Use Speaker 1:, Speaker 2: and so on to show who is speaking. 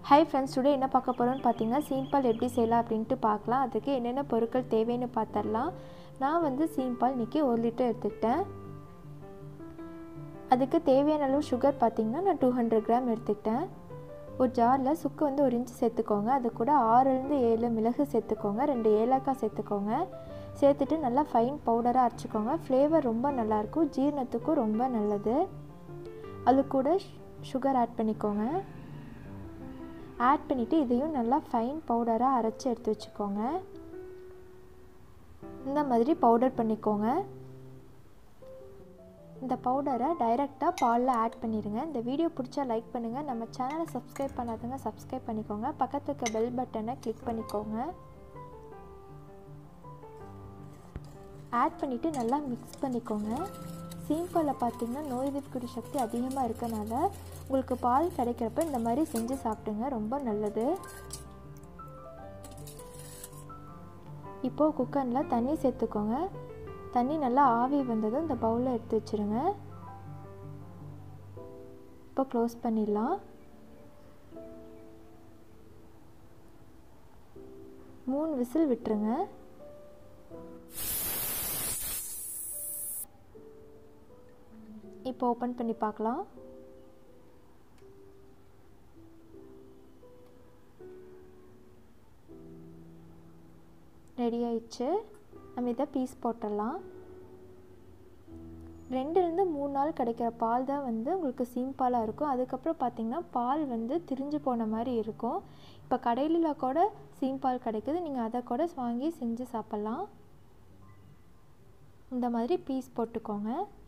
Speaker 1: hi friends today என்ன பார்க்க போகிறோம்னு பார்த்தீங்கன்னா சீம்பால் எப்படி செய்யலாம் அப்படின்ட்டு பார்க்கலாம் அதுக்கு என்னென்ன பொருட்கள் தேவைன்னு பார்த்துடலாம் நான் வந்து சீம்பால் இன்றைக்கி ஒரு லிட்டர் எடுத்துக்கிட்டேன் அதுக்கு தேவையான அளவு சுகர் பார்த்திங்கன்னா நான் டூ ஹண்ட்ரட் கிராம் எடுத்துக்கிட்டேன் ஒரு ஜாரில் சுக்கு வந்து ஒரு இன்ச்சு சேர்த்துக்கோங்க அது கூட ஆறுலேருந்து ஏழு மிளகு சேர்த்துக்கோங்க ரெண்டு ஏலக்காய் சேர்த்துக்கோங்க சேர்த்துட்டு நல்லா ஃபைன் பவுடராக அரைச்சிக்கோங்க ஃப்ளேவர் ரொம்ப நல்லாயிருக்கும் ஜீரணத்துக்கும் ரொம்ப நல்லது அது கூட சுகர் ஆட் பண்ணிக்கோங்க ஆட் பண்ணிவிட்டு இதையும் நல்லா ஃபைன் பவுடராக அரைச்சி எடுத்து வச்சுக்கோங்க இந்த மாதிரி பவுடர் பண்ணிக்கோங்க இந்த பவுடரை டைரெக்டாக பாலில் ஆட் பண்ணிடுங்க இந்த வீடியோ பிடிச்சா லைக் பண்ணுங்கள் நம்ம சேனலை சப்ஸ்கிரைப் பண்ணாதவங்க சப்ஸ்கிரைப் பண்ணிக்கோங்க பக்கத்தில் இருக்க பெல் பட்டனை கிளிக் பண்ணிக்கோங்க ஆட் பண்ணிவிட்டு நல்லா மிக்ஸ் பண்ணிக்கோங்க சீம்பாலில் பார்த்தீங்கன்னா நோய் எதிர்ப்பு சக்தி அதிகமாக இருக்கனால உங்களுக்கு பால் கிடைக்கிறப்ப இந்த மாதிரி செஞ்சு சாப்பிடுங்க ரொம்ப நல்லது இப்போது குக்கரில் தண்ணி சேர்த்துக்கோங்க தண்ணி நல்லா ஆவி வந்ததும் இந்த பவுலில் எடுத்து வச்சுருங்க இப்போ க்ளோஸ் பண்ணிடலாம் மூணு விசில் விட்டுருங்க இப்போ ஓப்பன் பண்ணி பார்க்கலாம் ரெடி ஆயிடுச்சு நம்ம இதை பீஸ் போட்டுடலாம் ரெண்டுலேருந்து மூணு நாள் கிடைக்கிற பால் தான் வந்து உங்களுக்கு சீம்பாலாக இருக்கும் அதுக்கப்புறம் பார்த்திங்கன்னா பால் வந்து திரிஞ்சு போன மாதிரி இருக்கும் இப்போ கடையில் கூட சீம்பால் கிடைக்குது நீங்கள் அதை கூட வாங்கி செஞ்சு சாப்பிட்லாம் இந்த மாதிரி பீஸ் போட்டுக்கோங்க